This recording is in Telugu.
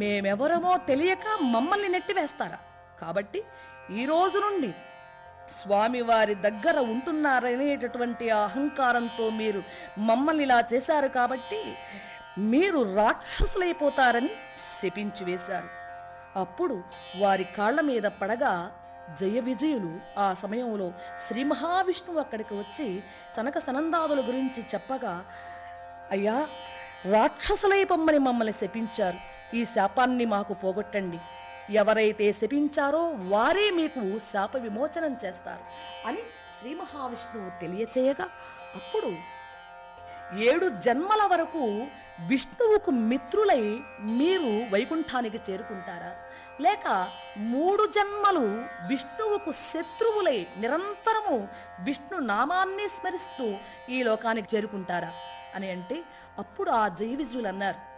మేమెవరమో తెలియక మమ్మల్ని నెట్టివేస్తారా కాబట్టి ఈ రోజు నుండి స్వామివారి దగ్గర ఉంటున్నారనేటటువంటి ఆ అహంకారంతో మీరు మమ్మల్ని ఇలా చేశారు కాబట్టి మీరు రాక్షసులైపోతారని శపించి వేశారు అప్పుడు వారి కాళ్ళ మీద పడగా జయ విజయులు ఆ సమయంలో శ్రీ మహావిష్ణువు అక్కడికి వచ్చి సనక సనందాదుల గురించి చెప్పగా అయ్యా రాక్షసులై పొమ్మని మమ్మల్ని శపించారు ఈ శాపాన్ని మాకు పోగొట్టండి ఎవరైతే శపించారో వారే మీకు శాప విమోచనం చేస్తారు అని శ్రీ మహావిష్ణువు తెలియచేయగా అప్పుడు ఏడు జన్మల వరకు విష్ణువుకు మిత్రులై మీరు వైకుంఠానికి చేరుకుంటారా లేక మూడు జన్మలు విష్ణువుకు శత్రువులై నిరంతరము విష్ణు నామాన్ని స్మరిస్తూ ఈ లోకానికి చేరుకుంటారా అని అంటే అప్పుడు ఆ జయ విజయులు అన్నారు